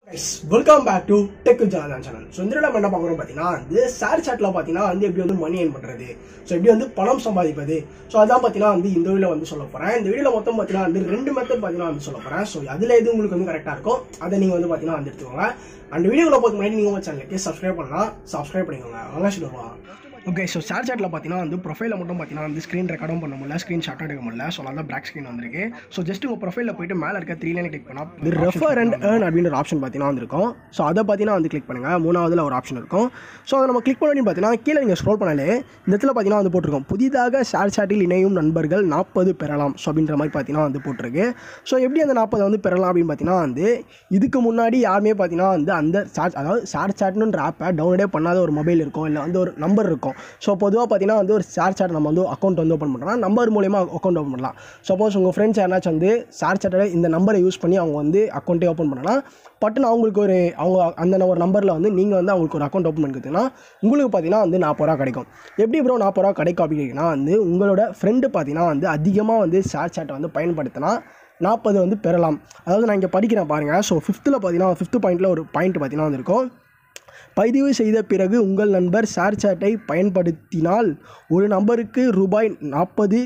welcome back to tech ஜாதான் channel so இந்த நம்ம என்ன பார்க்குறோம் பார்த்தீங்கன்னா வந்து ஷேர் சாட்டில் பார்த்தீங்கன்னா வந்து எப்படி வந்து மணி ஏர்ன் பண்ணுறது ஸோ எப்படி வந்து பணம் சம்பாதிப்பது ஸோ அதான் பார்த்தீங்கன்னா வந்து இந்த வீடியோவில் வந்து சொல்ல போகிறேன் இந்த வீடியோவில் மொத்தம் பார்த்தீங்கன்னா வந்து ரெண்டு மெத்தட் பார்த்தீங்கன்னா வந்து சொல்ல போகிறேன் ஸோ அதில் எது உங்களுக்கு வந்து கரெக்டாக இருக்கும் அதை நீங்கள் வந்து பார்த்தீங்கன்னா வந்து எடுத்துக்கோங்க அந்த வீடியோவில் போகிறதுக்கு முன்னாடி நீங்கள் உங்கள் சேனலுக்கு சப்ஸ்கிரைப் பண்ணலாம் சப்ஸ்கிரைப் பண்ணிக்கோங்க வாங்க சொல்லுவாங்க ஓகே ஸோ ஷேர் சாட்டில் பார்த்தீங்கன்னா வந்து ப்ரொஃபைலில் மட்டும் பார்த்தீங்கன்னா வந்து ஸ்க்ரீன் ரெக்கார்டும் பண்ண முடியல ஸ்க்ரீன் ஷாட் எடுக்க முடியல ஸோ நல்லா பிளாக் ஸ்க்ரீன் வந்திருக்கு ஸோ ஜஸ்ட் உங்கள் ப்ரொஃபைலில் போயிட்டு மேலே இருக்க த்ரீ லைன் கிளிக் பண்ணால் இது ரெஃபர் அண்ட் ஏர்ன் அப்படின்ற ஒரு ஆப்ஷன் பார்த்தீங்கன்னா வந்திருக்கும் ஸோ அதை பார்த்தீங்கன்னா வந்து கிளிக் பண்ணுங்கள் மூணாவதுல ஒரு ஆப்ஷன் இருக்கும் ஸோ அதை நம்ம கிளிக் பண்ணி பார்த்தீங்கன்னா கீழே நீங்கள் ஸ்க்ரோல் பண்ணாலே இந்த இடத்துல பார்த்தீங்கன்னா வந்து போட்டிருக்கோம் புதிதாக ஷேர் சாட்டில் இணையும் நண்பர்கள் நாற்பது பெறலாம் ஸோ அப்படின்ற மாதிரி பார்த்தீங்கன்னா வந்து போட்டிருக்கு ஸோ எப்படி அந்த நாற்பது வந்து பெறலாம் அப்படின்னு பார்த்தீங்கன்னா வந்து இதுக்கு முன்னாடி யாருமே பார்த்தீங்கன்னா வந்து அந்த சார்ஜ் அதாவது ஷேர் சாட்னுன்ற ஆப்பை டவுன்லோடே பண்ணாத ஒரு மொபைல் இருக்கும் இல்லை வந்து ஒரு நம்பர் இருக்கும் ஸோ பொதுவாக பார்த்தீங்கன்னா வந்து ஒரு ஷேர் சாட் நம்ம வந்து அக்கௌண்ட் வந்து ஓப்பன் பண்ணுறோம்னா நம்பர் மூலியமா அக்கௌண்ட் ஓப்பன் பண்ணலாம் சப்போஸ் உங்கள் ஃப்ரெண்ட்ஸ் யாராச்சும் வந்து ஷேர் சாட்டில் இந்த நம்பரை யூஸ் பண்ணி அவங்க வந்து அக்கௌண்ட்டே ஓப்பன் பண்ணலாம் பட்டுன்னு அவங்களுக்கு ஒரு அவங்க அந்த ஒரு நம்பரில் வந்து நீங்கள் வந்து அவங்களுக்கு ஒரு அக்கௌண்ட் ஓப்பன் பண்ணிக்கிட்டீங்கன்னா உங்களுக்கு பார்த்தீங்கன்னா வந்து நாற்பது ரூபா கிடைக்கும் எப்படி ப்ரோ நாற்பது ரூபா கிடைக்கும் அப்படின்னா வந்து உங்களோட ஃப்ரெண்டு பார்த்தீங்கன்னா வந்து அதிகமாக வந்து ஷேர் சாட்டை வந்து பயன்படுத்தினா நாற்பது வந்து பெறலாம் அதாவது நான் இங்கே படிக்கிறேன் பாருங்கள் ஸோ ஃபிஃப்த்தில் பார்த்தீங்கன்னா ஃபிஃப்த் பாயிண்ட்டில் ஒரு பாயிண்ட் பார்த்தீங்கன்னா வந்து இருக்கும் பதிவு செய்த பிறகு உங்கள் நண்பர் ஷேர் சாட்டை பயன்படுத்தினால் ஒரு நபருக்கு ரூபாய் நாற்பது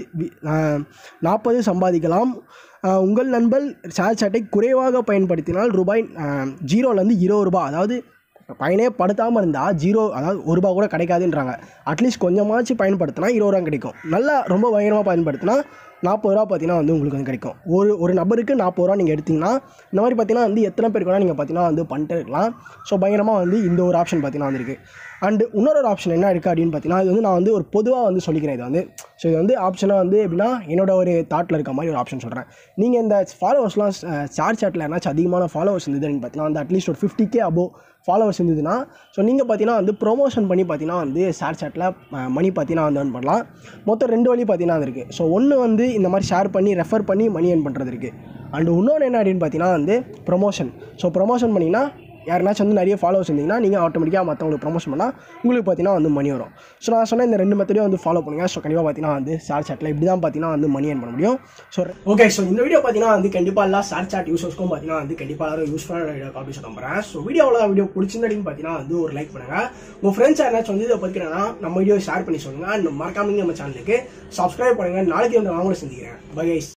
நாற்பது சம்பாதிக்கலாம் அஹ், உங்கள் நண்பர் ஷேர் சாட்டை குறைவாக பயன்படுத்தினால் ரூபாய் ஜீரோலேருந்து இருபது ரூபாய் அதாவது பயனே படுத்தாமல் இருந்தால் ஜீரோ அதாவது ஒரு ரூபா கூட கிடைக்காதுன்றாங்க அட்லீஸ்ட் கொஞ்சமாச்சும் பயன்படுத்தினா இருபது ரூபா கிடைக்கும் நல்லா ரொம்ப பயங்கரமாக பயன்படுத்தினா நாற்பது ரூபா பார்த்தீங்கன்னா வந்து உங்களுக்கு வந்து கிடைக்கும் ஒரு ஒரு நபருக்கு நாற்பது ரூபா நீங்கள் எடுத்தீங்கன்னா இந்த மாதிரி பார்த்தீங்கன்னா வந்து எத்தனை பேருக்கு வேணால் நீங்கள் பார்த்தீங்கன்னா வந்து பண்ணிட்டு இருக்கலாம் ஸோ பயங்கரமாக வந்து இந்த ஒரு ஆப்ஷன் பார்த்தீங்கன்னா வந்திருக்கு அண்டு இன்னொரு ஒரு ஆப்ஷன் என்ன இருக்குது அப்படின்னு பார்த்தீங்கன்னா இது வந்து நான் வந்து ஒரு பொதுவாக வந்து சொல்லிக்கிறேன் இது வந்து ஸோ இது வந்து ஆப்ஷனாக வந்து எப்படின்னா என்னோட ஒரு தாட்டில் இருக்க மாதிரி ஒரு ஆப்ஷன் சொல்கிறேன் நீங்கள் இந்த ஃபாலோவர்ஸ்லாம் சார் சாட்டில் ஏன்னாச்சும் அதிகமான ஃபாலோவர்ஸ் இருந்தது அப்படின்னு பார்த்தீங்கன்னா வந்து அட்லீஸ்ட் ஒரு ஃபிஃப்டி கே அபோவ் ஃபாலோவர்ஸ் இருந்ததுன்னா ஸோ நீங்கள் பார்த்தீங்கன்னா வந்து ப்ரொமோஷன் பண்ணி பார்த்தீங்கன்னா வந்து ஷேர் சாட்டில் மணி பார்த்தீங்கன்னா வந்து earn பண்ணலாம் மொத்தம் ரெண்டு வழி பார்த்தீங்கன்னா அது இருக்குது ஸோ ஒன்று வந்து இந்த மாதிரி ஷேர் பண்ணி ரெஃபர் பண்ணி மணி earn பண்ணுறது இருக்குது அண்ட் இன்னொன்று என்ன அப்படின்னு பார்த்தீங்கன்னா வந்து ப்ரொமோஷன் ஸோ ப்ரொமோஷன் பண்ணிங்கன்னா யாருனாச்சும் வந்து நிறைய ஃபாலோவர்ஸ் இருந்தீங்கன்னா நீங்கள் ஆட்டோமேட்டிக்காக மற்றவங்களுக்கு ப்ரொமோஷன் பண்ணால் உங்களுக்கு பார்த்தீங்கன்னா வந்து மணி வரும் ஸோ நான் சொன்ன இந்த ரெண்டு மெத்தடையும் வந்து ஃபாலோ பண்ணுங்கள் ஸோ கண்டிப்பாக பார்த்தீங்கன்னா வந்து ஷேர் சாட்டில் இப்படி தான் பார்த்தீங்கன்னா வந்து மணி earn பண்ண முடியும் ஸோ ஓகே ஸோ இந்த வீடியோ பார்த்தீங்கன்னா வந்து கண்டிப்பாக எல்லா ஷேர் சாட் யூசர்ஸ்க்கும் பார்த்தீங்கன்னா வந்து கண்டிப்பாக எல்லாரும் யூஸ்ஃபுல்லான வீடியோ காப்பி சொல்ல நம்புறேன் ஸோ வீடியோவில் வீடியோ பிடிச்சிருந்தடின்னு பார்த்தீங்கன்னா வந்து ஒரு லைக் பண்ணுங்க உங்கள் ஃப்ரெண்ட்ஸ் யாராச்சும் வந்து இதை பற்றினா நம்ம வீடியோ ஷேர் பண்ணி சொல்லுங்க அண்ட் மறக்காம நம்ம சேனலுக்கு சப்ஸ்கிரைப் பண்ணுங்க நாளைக்கு வந்து வாங்க சந்திக்கிறேன் பை guys